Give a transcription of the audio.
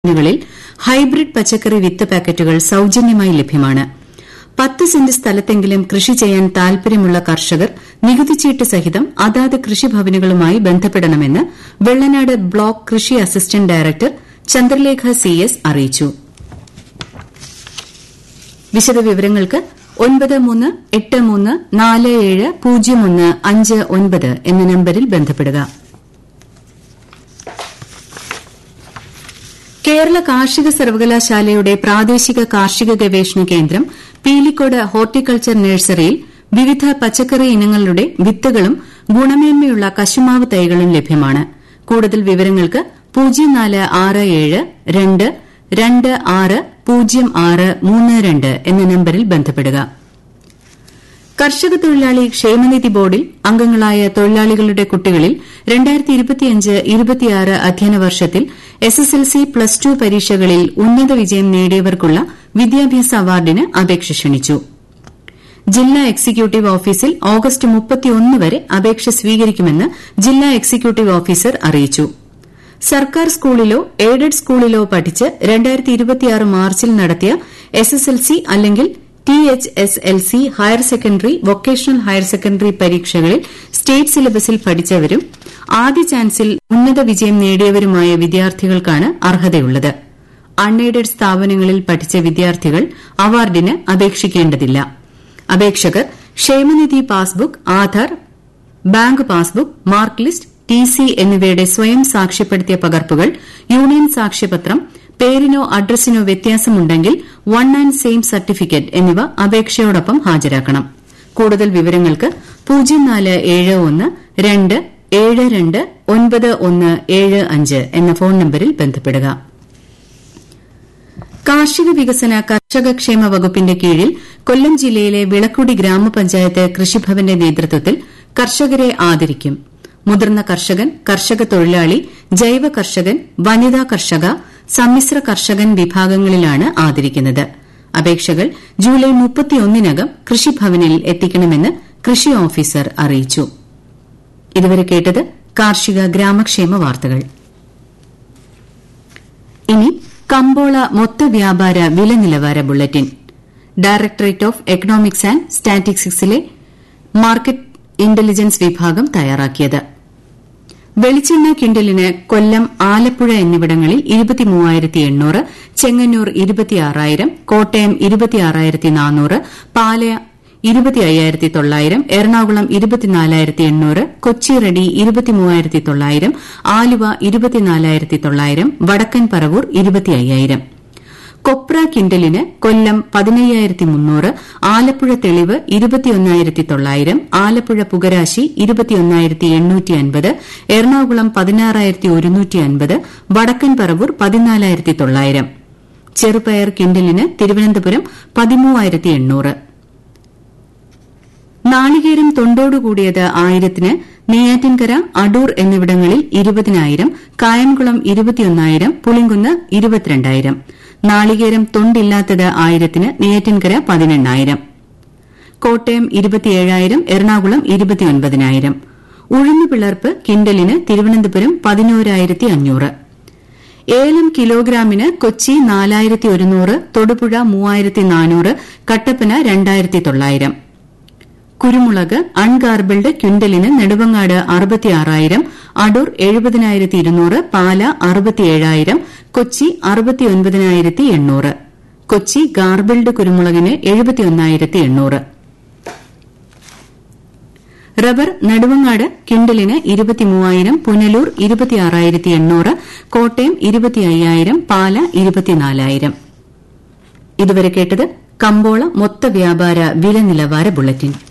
കളിൽ ഹൈബ്രിഡ് പച്ചക്കറി വിത്ത് പാക്കറ്റുകൾ സൌജന്യമായി ലഭ്യമാണ് പത്ത് സെന്റ് സ്ഥലത്തെങ്കിലും കൃഷി ചെയ്യാൻ താൽപര്യമുള്ള കർഷകർ നികുതിച്ചീട്ട് സഹിതം അതാത് കൃഷിഭവനുകളുമായി ബന്ധപ്പെടണമെന്ന് വെള്ളനാട് ബ്ലോക്ക് കൃഷി assistant director Chandralekha C S അറിയിച്ചു വിശദവിവരങ്ങൾക്ക് ഒൻപത് മൂന്ന് എട്ട് മൂന്ന് നാല് ഏഴ് പൂജ്യം ഒന്ന് അഞ്ച് ഒൻപത് എന്ന നമ്പരിൽ ബന്ധപ്പെടുക കേരള കാർഷിക സർവകലാശാലയുടെ പ്രാദേശിക കാർഷിക ഗവേഷണ കേന്ദ്രം പീലിക്കോട് ഹോർട്ടിക്കൾച്ചർ നഴ്സറിയിൽ വിവിധ പച്ചക്കറി ഇനങ്ങളുടെ വിത്തുകളും ഗുണമേന്മയുള്ള കശുമാവ് തൈകളും ലഭ്യമാണ് കൂടുതൽ വിവരങ്ങൾക്ക് പൂജ്യം നാല് ആറ് ഏഴ് രണ്ട് രണ്ട് ആറ് പൂജ്യം ആറ് മൂന്ന് രണ്ട് എന്ന നമ്പരിൽ ബന്ധപ്പെടുക കർഷക തൊഴിലാളി ക്ഷേമനിധി ബോർഡിൽ അംഗങ്ങളായ തൊഴിലാളികളുടെ കുട്ടികളിൽ അധ്യയന വർഷത്തിൽ എസ്എസ്എൽസി പ്ലസ് ടു പരീക്ഷകളിൽ ഉന്നത വിജയം നേടിയവർക്കുള്ള വിദ്യാഭ്യാസ അവാർഡിന് അപേക്ഷ ക്ഷണിച്ചു ജില്ലാ എക്സിക്യൂട്ടീവ് ഓഫീസിൽ ഓഗസ്റ്റ് വരെ അപേക്ഷ സ്വീകരിക്കുമെന്ന് ജില്ലാ എക്സിക്യൂട്ടീവ് ഓഫീസർ അറിയിച്ചു സർക്കാർ സ്കൂളിലോ എയ്ഡഡ് സ്കൂളിലോ പഠിച്ച് മാർച്ചിൽ നടത്തിയ എസ്എസ്എൽസി അല്ലെങ്കിൽ T H S L C higher secondary vocational higher secondary പരീക്ഷകളിൽ സ്റ്റേറ്റ് സിലബസിൽ പഠിച്ചവരും ആദ്യ ചാൻസിൽ ഉന്നത വിജയം നേടിയവരുമായ വിദ്യാർത്ഥികൾക്കാണ് അർഹതയുള്ളത് അൺഎയ്ഡഡ് സ്ഥാപനങ്ങളിൽ പഠിച്ച വിദ്യാർത്ഥികൾ അവാർഡിന് അപേക്ഷിക്കേണ്ടതില്ല അപേക്ഷകർ ക്ഷേമനിധി passbook Aadhaar bank passbook mark list T C എന്നിവയുടെ സ്വയം സാക്ഷ്യപ്പെടുത്തിയ പകർപ്പുകൾ യൂണിയൻ സാക്ഷ്യപത്രം പേരിനോ അഡ്രസ്സിനോ വ്യത്യാസമുണ്ടെങ്കിൽ വൺ ആൻഡ് സെയിം സർട്ടിഫിക്കറ്റ് എന്നിവ അപേക്ഷയോടൊപ്പം ഹാജരാക്കണം കൂടുതൽ വിവരങ്ങൾക്ക് പൂജ്യം നാല് ഏഴ് ഒന്ന് രണ്ട് ഏഴ് രണ്ട് ഒൻപത് ഒന്ന് ഏഴ് അഞ്ച് എന്ന ഫോൺ നമ്പരിൽ ബന്ധപ്പെടുക കാർഷിക വികസന കർഷക ക്ഷേമ വകുപ്പിന്റെ കീഴിൽ കൊല്ലം ജില്ലയിലെ വിളക്കുടി ഗ്രാമപഞ്ചായത്ത് കൃഷിഭവന്റെ നേതൃത്വത്തിൽ കർഷകരെ ആദരിക്കും മുതിർന്ന കർഷകൻ കർഷക തൊഴിലാളി ജൈവ കർഷകൻ വനിതാ കർഷക സമ്മിശ്ര കർഷകൻ വിഭാഗങ്ങളിലാണ് ആദരിക്കുന്നത് അപേക്ഷകൾ ജൂലൈ മുപ്പത്തിയൊന്നിനകം കൃഷിഭവനിൽ എത്തിക്കണമെന്ന് കൃഷി ഓഫീസർ അറിയിച്ചു ഇതുവരെ കേട്ടത് കാർഷിക ഗ്രാമക്ഷേമ വാർത്തകൾ ഇനി കമ്പോള മൊത്ത വ്യാപാര വില നിലവാര bulletin directorate of economics and സ്റ്റാറ്റിസ്റ്റിക്സിലെ മാർക്കറ്റ് ഇന്റലിജൻസ് വിഭാഗം തയ്യാറാക്കിയത് വെളിച്ചെണ്ണ കിണ്ടലിന് കൊല്ലം ആലപ്പുഴ എന്നിവിടങ്ങളിൽ ചെങ്ങന്നൂർ കോട്ടയം പാല എറണാകുളം കൊച്ചി റെഡി ആലുവ വടക്കൻ പറവൂർ കൊപ്ര കിണ്ടലിന് കൊല്ലം പതിനയ്യായിരത്തി മുന്നൂറ് ആലപ്പുഴ തെളിവ് ഇരുപത്തിയൊന്നായിരത്തി തൊള്ളായിരം ആലപ്പുഴ പുകരാശി ഇരുപത്തിയൊന്നായിരത്തി എണ്ണൂറ്റി അൻപത് എറണാകുളം പതിനാറായിരത്തി ഒരുന്നൂറ്റി അൻപത് വടക്കൻ പറവൂർ പതിനാലായിരത്തി തൊള്ളായിരം ചെറുപയർ കിണ്ടലിന് തിരുവനന്തപുരം പതിമൂവായിരത്തി എണ്ണൂറ് നാളികേരം തൊണ്ടോടുകൂടിയത് ആയിരത്തിന് നെയ്യാറ്റിൻകര അടൂർ എന്നിവിടങ്ങളിൽ ഇരുപതിനായിരം കായംകുളം ഇരുപത്തിയൊന്നായിരം പുളിങ്കുന്ന് ഇരുപത്തിരണ്ടായിരം നാളികേരം തൊണ്ടില്ലാത്തത് ആയിരത്തിന് നെയ്യാറ്റിൻകര പതിനെണ്ണായിരം കോട്ടയം ഇരുപത്തിയേഴായിരം എറണാകുളം ഇരുപത്തിയൊൻപതിനായിരം ഉഴുന്നു പിളർപ്പ് കിണ്ടലിന് തിരുവനന്തപുരം പതിനോരായിരത്തി അഞ്ഞൂറ് ഏലം കിലോഗ്രാമിന് കൊച്ചി നാലായിരത്തി ഒരുന്നൂറ് തൊടുപുഴ മൂവായിരത്തി നാനൂറ് കട്ടപ്പന രണ്ടായിരത്തി തൊള്ളായിരം കുരുമുളക് അൺഗാർബിൾഡ് ക്വിന്റലിന് നെടുവങ്ങാട് അറുപത്തിയാറായിരം അടൂർ എഴുപതിനായിരത്തി ഇരുന്നൂറ് പാല അറുപത്തിയേഴായിരം കൊച്ചി അറുപത്തിയൊൻപതിനായിരത്തി എണ്ണൂറ് കൊച്ചി ഗാർബിൾഡ് കുരുമുളകിന് എഴുപത്തിയൊന്നായിരത്തി എണ്ണൂറ് റബ്ബർ നെടുവങ്ങാട് കിണ്ടലിന് ഇരുപത്തിമൂവായിരം പുനലൂർ ഇരുപത്തിയാറായിരത്തി എണ്ണൂറ് കോട്ടയം ഇരുപത്തിയ്യായിരം പാല ഇരുപത്തിനാലായിരം ഇതുവരെ കേട്ടത് കമ്പോള മൊത്ത വ്യാപാര വില നിലവാര ബുള്ളറ്റിൻ